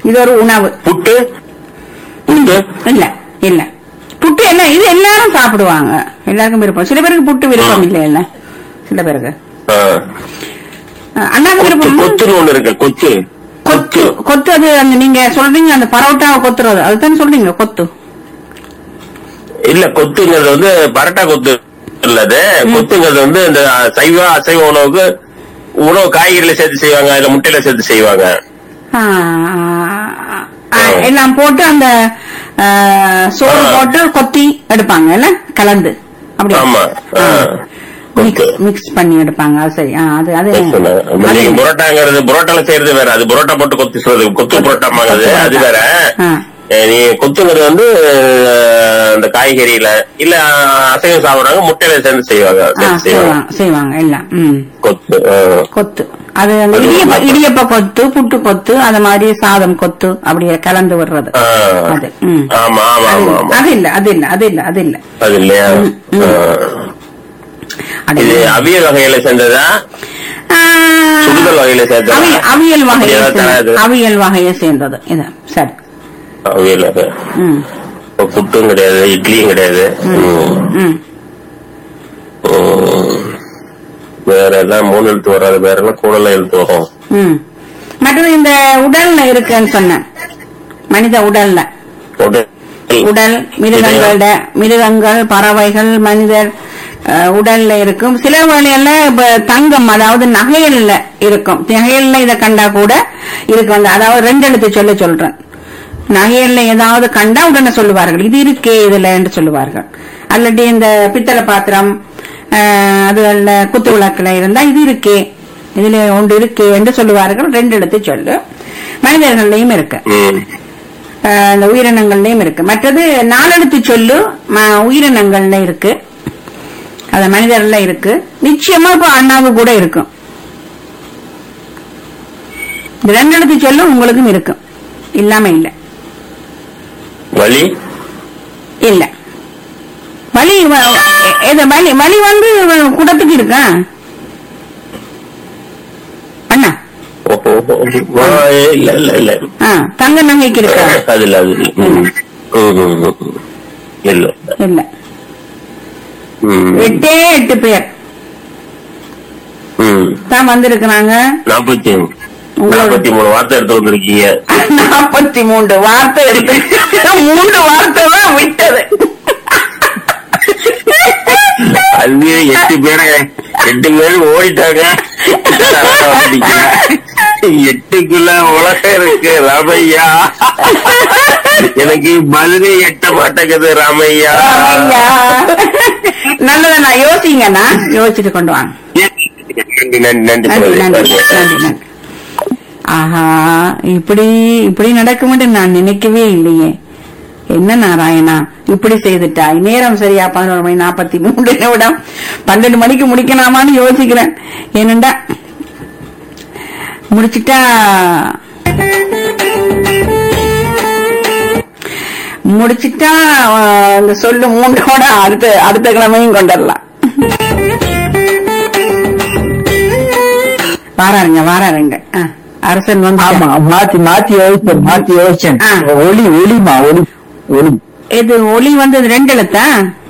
இது ஒரு உணவு புட்டு புட்டு இல்ல இல்ல புட்டு என்ன இது எல்லாரும் சாப்பிடுவாங்க எல்லாருக்கும் விருப்பம் சில பேருக்கு புட்டு விருப்பம் இல்லை இல்ல சில பேருக்கு ஆ. அஹ் அண்ணாக்கு கொத்து விருப்பம் கொத்துன்னு ஒண்ணு இருக்கு கொத்து கொத்து கொத்து அது அந்த நீங்க சொல்றீங்க அந்த பரோட்டாவை கொத்துறது அதுதானே சொல்றீங்க கொத்து இல்ல கொத்துங்கிறது வந்து பரோட்டா கொத்து இல்லது கொத்துங்கிறது வந்து இந்த சைவ அசைவ உணவுக்கு உணவு காய்கறில சேர்த்து செய்வாங்க இல்ல முட்டையில சேர்த்து செய்வாங்க ஆ, ஆ, எல்லாம் போட்டு அந்த அஹ், சோறு ஆ. போட்டு கொத்தி எடுப்பாங்க இல்ல கலந்து அப்படி ஆமா ஆ. கொத்து மிக்ஸ் மிக்ஸ் பண்ணி எடுப்பாங்க அது சரி ஆ, அது அது சொன்னாங்க. அப்ப அது- நீங்க புரோட்டாங்கிறது புரோட்டால செய்யறது வேற அது புரோட்டா போட்டு கொத்து சொல்றது கொத்து புரோட்டாமாங்க அது அது வேற ஆ. அஹ் நீ கொத்துங்கிறது வந்து அஹ், இந்த காய்கறியில இல்ல அசைவம் சாப்பிடுறாங்க முட்டையில சேர்ந்து செய்வாங்க ஆ, சேர்த்து செய்வாங்க செய்வாங்க செய்வாங்க எல்லாம் ம் கொத்து அஹ். கொத்து அது அந்த இடியப்ப இடியப்ப கொத்து புட்டு கொத்து அது மாதிரி சாதம் கொத்து அப்படியே கலந்து விடுறது அஹ். அது ம் ஆமா ஆமா அது ஆமா இல்ல, ஆமா அது இல்ல அது இல்ல அது இல்ல அது இல்ல அது இல்லையா ம், ம். அஹ். அது இது அவியல் வகையில சேர்ந்ததா ஆ, சுடுதல் வகையில சேர்ந்ததா அவி- அவியல் வகையை அப்படியா தராது? சேர்ந்தது அவியல் வகையை சேர்ந்தது இது சரி அவியல் வகை ம் இப்ப புட்டும் கிடையாது இட்லியும் கிடையாது ம். ம் ம். வேற எல்லாம் மூணு எழுத்து வராது வேற எல்லாம் கூடலாம் எழுத்து வரும் ம் மற்றது இந்த உடல்ல இருக்குன்னு சொன்னேன் மனித உடல்ல உடல் உடல் மிருகங்களோட மிருகங்கள் பறவைகள் மனிதர் அஹ், உடல்ல இருக்கும் சில வேளையில இப்ப தங்கம் அதாவது நகையல்ல இருக்கும் நகையல்ல இத கண்டா கூட இருக்கு வந்து அதாவது ரெண்டு எழுத்து சொல்ல சொல்றேன் நகையல்ல ஏதாவது கண்டா உடனே சொல்லுவார்கள் இது இருக்கே இதுல என்று சொல்லுவார்கள் அல்லது இந்த பித்தளை பாத்திரம் அஹ், அதுகள்ல குத்து விளக்குல இருந்தா இது இருக்கே இதுல ஒன்று இருக்கே என்று சொல்லுவார்கள் ரெண்டு எழுத்து சொல்லு மனிதர்கள்லயும் இருக்கு ம். அஹ் இந்த உயிரினங்கள்லயும் இருக்கு மற்றது நாலெழுத்து சொல்லு ம- உயிரினங்கள்ல இருக்கு அது மனிதர்ல இருக்கு நிச்சயமா இப்ப அண்ணாவு கூட இருக்கும் இந்த ரெண்டு எழுத்து சொல்லு உங்களுக்கும் இருக்கும் இல்லாம இல்ல வலி இல்ல வலி வ- எ- எது வலி வலி வந்து குடத்துக்கு இருக்கா அண்ணா ஓஹோ. ஆ, இல்ல இல்ல இல்ல ஆ, தங்க நகைக்கு இருக்கா அது இல்ல அது இல்ல ம். ம், ம், ம். இல்ல இல்ல ம். எட்டே எட்டு பேர் ம். தான் வந்திருக்கிறாங்க நாற்பத்தி உங்களோட- நாற்பத்தி மூணு வார்த்தை எடுத்து வந்திருக்கீங்க நாற்பத்தி மூன்று வார்த்தை எடுத்து மூன்று வார்த்தை தான் விட்டது அது எட்டு பேரை எட்டு பேர் ஓடிட்டாங்க எட்டுக்குள்ள உலகம் இருக்கு ராமையா எனக்கு பதிலே எட்ட மாட்டேங்குது ராமையா ஐயா. நல்லதண்ணா யோசிங்கண்ணா யோசிச்சுட்டு கொண்டு வாங்க நன்றி நன்றி நன்றி நன்றி நன்றி நன்றி. நன்றி நன்றி ஆஹா இப்படி இப்படி நடக்கும்னு நான் நினைக்கவே இல்லையே என்ன நாராயணா இப்படி செய்துட்டாய் நேரம் சரியா பதினோரு மணி நாற்பத்தி மூணு நிமிடம் பன்னெண்டு மணிக்கு முடிக்கலாமான்னு யோசிக்கிறேன் ஏனண்டா முடிச்சிட்டா முடிச்சிட்டா அஹ், இந்த சொல்லு மூன்றோட அடுத்த அடுத்த கிழமையும் கொண்டுடலாம் வாராருங்க வாராருங்க ஆ, அரசன் வந்து ஆமா மாத்தி மாத்தி யோசிச்சேன் மாத்தி யோசிச்சேன் ஆ. ஒளி ஒளிமா ஒளி ஒளி இது ஒளி வந்து ரெண்டு எழுத்தா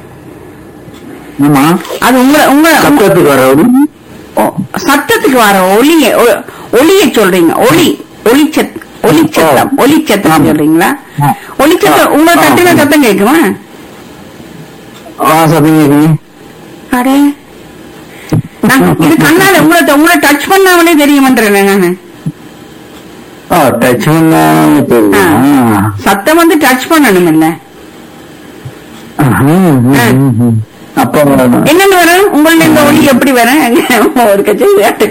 ஆமா அது உங்க உங்க உங்க- சத்தத்துக்கு வர ஒளி ஓ, சத்தத்துக்கு வர ஒளிய ஒ- ஒளிய சொல்றீங்க ஒளி ஒளிச்சத் ஒளிச்சத்தம் ஒளிச்சத்தம் ஆமா. சொல்றீங்களா ஆ. ஒளிச்சத்தம் உங்க ஆ. தட்டுல சத்தம் கேக்குமா ஆ சத்தம் கேக்குது அடே நான் இது கண்ணால உங்களை உங்களை டச் பண்ணாமலே தெரியுமன்றேன் நானு ஆ டச் பண்ணா தெரியும் ஆ. ஆ. சத்தம் வந்து டச் பண்ணணும் இல்ல ஆஹ், ம், ம், ம், ம். அப்ப என்னன்னு வரும் உங்கள இந்த ஒளி எப்படி வரும் ஒரு கட்சி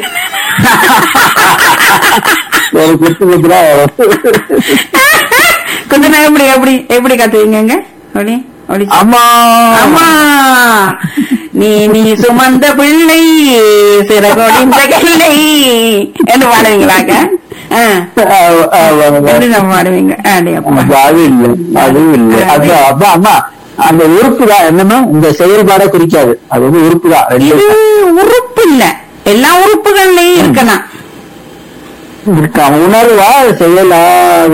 ஒரு குத்து குத்துரா கொஞ்ச நேரம் எப்படி எப்படி எப்படி கத்துவீங்க ஒளி ஒளி அம்மா அம்மா நீ நீ சுமந்த பிள்ளை சிறகொடிந்த கிள்ளை என்று பாடுவீங்களாக்க ஆ. ஆ, ஆ, ஆ, எப்படி நம்ம பாடுவீங்க அடே அப்பா அப்ப அது இல்ல அது இல்ல அது அப்ப அம்மா அந்த உறுப்பு தான் என்னன்னா இந்த செயல்பாடை குறிக்காது அது வந்து உறுப்பு தான் ரெண்டு இது உறுப்பு இல்ல எல்லா உறுப்புகள்லயும் இருக்கலாம் இருக்கா உணர்வா செயலா